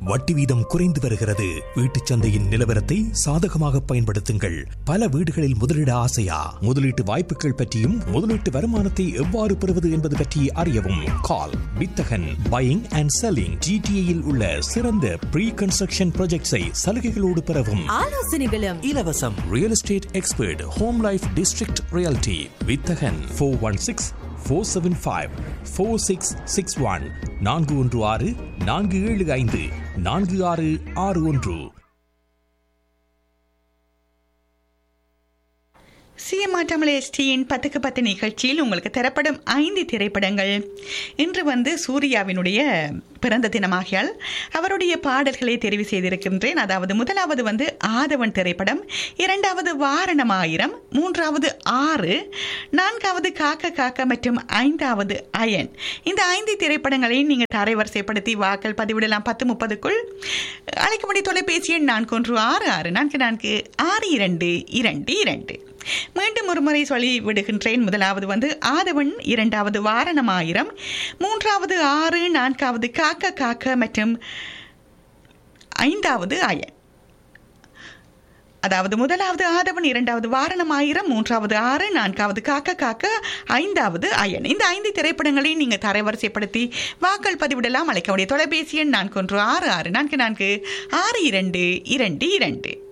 வட்டி வீதம் குறைந்து வருகிறது வீட்டுச் சந்தையின் நிலவரத்தை சாதகமாக பயன்படுத்துங்கள் பல வீடுகளில் முதலீட ஆசையா முதலீட்டு வாய்ப்புகள் பற்றியும் முதலீட்டு வருமானத்தை எவ்வாறு பெறுவது என்பது பற்றி அறியவும் கால் வித்தகன் பையிங் அண்ட் செல்லிங் ஜிடிஏயில் உள்ள சிறந்த ப்ரீ கன்ஸ்ட்ரக்ஷன் ப்ராஜெக்ட்ஸை சலுகைகளோடு பெறவும் ஆலோசனைகளும் இலவசம் real estate expert home life district reality வித்தகன் four one six four seven five four six six one நான்கு ஒன்று ஆறு நான்கு ஏழு ஐந்து நான்கு ஆறு ஆறு ஒன்று சிஎம்ஆர் தமிழ் எஸ்டியின் பத்துக்கு பத்து நிகழ்ச்சியில் உங்களுக்கு தரப்படும் ஐந்து திரைப்படங்கள் இன்று வந்து சூர்யாவினுடைய பிறந்த தினமாகியால் அவருடைய பாடல்களை தெரிவு செய்திருக்கின்றேன் அதாவது முதலாவது வந்து ஆதவன் திரைப்படம் இரண்டாவது வாரணம் ஆயிரம் மூன்றாவது ஆறு நான்காவது காக்க காக்க மற்றும் ஐந்தாவது அயன் இந்த ஐந்து திரைப்படங்களை நீங்கள் தரைவரிசைப்படுத்தி வாக்கள் பதிவிடலாம் பத்து முப்பதுக்குள் அழைக்கக்கூடிய தொலைபேசி எண் நான்கு ஒன்று ஆறு ஆறு நான்கு நான்கு ஆறு இரண்டு இரண்டு இரண்டு மீண்டும் ஒருமுறை சொல்லி விடுகின்றேன் முதலாவது வந்து ஆதவன் இரண்டாவது வாரணம் ஆயிரம் மூன்றாவது ஆறு நான்காவது காக்க காக்க மற்றும் ஐந்தாவது அயன் அதாவது முதலாவது ஆதவன் இரண்டாவது வாரணம் ஆயிரம் மூன்றாவது ஆறு நான்காவது காக்க காக்க ஐந்தாவது அயன் இந்த ஐந்து திரைப்படங்களை நீங்கள் தரைவரிசைப்படுத்தி வாக்கள் பதிவிடலாம் அழைக்கக்கூடிய தொலைபேசி எண் நான்கு ஒன்று ஆறு ஆறு நான்கு நான்கு ஆறு இரண்டு இரண்டு இரண்டு